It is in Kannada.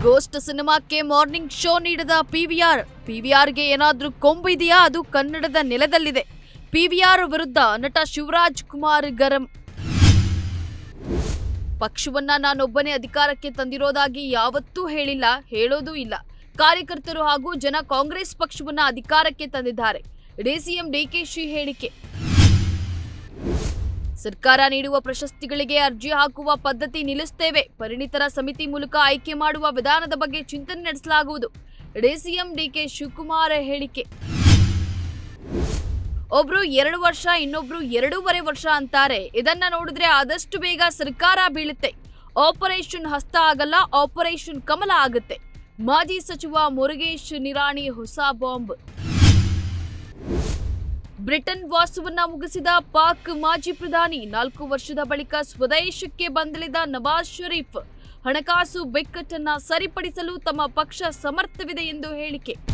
ಗೋಸ್ಟ್ ಸಿನಿಮಾಕ್ಕೆ ಮಾರ್ನಿಂಗ್ ಶೋ ನೀಡಿದ ಪಿವಿಆರ್ ಪಿವಿಆರ್ಗೆ ಏನಾದ್ರೂ ಕೊಂಬು ಇದೆಯಾ ಅದು ಕನ್ನಡದ ನೆಲದಲ್ಲಿದೆ ಪಿವಿಆರ್ ವಿರುದ್ಧ ನಟ ಶಿವರಾಜ್ ಕುಮಾರ್ ಗರಂ ಪಕ್ಷವನ್ನ ನಾನೊಬ್ಬನೇ ಅಧಿಕಾರಕ್ಕೆ ತಂದಿರೋದಾಗಿ ಯಾವತ್ತೂ ಹೇಳಿಲ್ಲ ಹೇಳೋದೂ ಇಲ್ಲ ಕಾರ್ಯಕರ್ತರು ಹಾಗೂ ಜನ ಕಾಂಗ್ರೆಸ್ ಪಕ್ಷವನ್ನ ಅಧಿಕಾರಕ್ಕೆ ತಂದಿದ್ದಾರೆ ಡಿಸಿಎಂ ಡಿಕೆಶಿ ಹೇಳಿಕೆ ಸರ್ಕಾರ ನೀಡುವ ಪ್ರಶಸ್ತಿಗಳಿಗೆ ಅರ್ಜಿ ಹಾಕುವ ಪದ್ಧತಿ ನಿಲ್ಲಿಸುತ್ತೇವೆ ಪರಿಣಿತರ ಸಮಿತಿ ಮೂಲಕ ಆಯ್ಕೆ ಮಾಡುವ ವಿಧಾನದ ಬಗ್ಗೆ ಚಿಂತನೆ ನಡೆಸಲಾಗುವುದು ಡಿಸಿಎಂ ಡಿಕೆ ಶಿವಕುಮಾರ್ ಹೇಳಿಕೆ ಒಬ್ರು ಎರಡು ವರ್ಷ ಇನ್ನೊಬ್ರು ಎರಡೂವರೆ ವರ್ಷ ಅಂತಾರೆ ಇದನ್ನ ನೋಡಿದ್ರೆ ಆದಷ್ಟು ಬೇಗ ಸರ್ಕಾರ ಬೀಳುತ್ತೆ ಆಪರೇಷನ್ ಹಸ್ತ ಆಗಲ್ಲ ಆಪರೇಷನ್ ಕಮಲ ಆಗುತ್ತೆ ಮಾಜಿ ಸಚಿವ ಮುರುಗೇಶ್ ನಿರಾಣಿ ಹೊಸ ಬಾಂಬ್ ಬ್ರಿಟನ್ ವಾಸವನ್ನ ಮುಗಿಸಿದ ಪಾಕ್ ಮಾಜಿ ಪ್ರಧಾನಿ ನಾಲ್ಕು ವರ್ಷದ ಬಳಿಕ ಸ್ವದೇಶಕ್ಕೆ ಬಂದಿಳಿದ ನವಾಜ್ ಶರೀಫ್ ಹಣಕಾಸು ಬಿಕ್ಕಟ್ಟನ್ನ ಸರಿಪಡಿಸಲು ತಮ್ಮ ಪಕ್ಷ ಸಮರ್ಥವಿದೆ ಎಂದು ಹೇಳಿಕೆ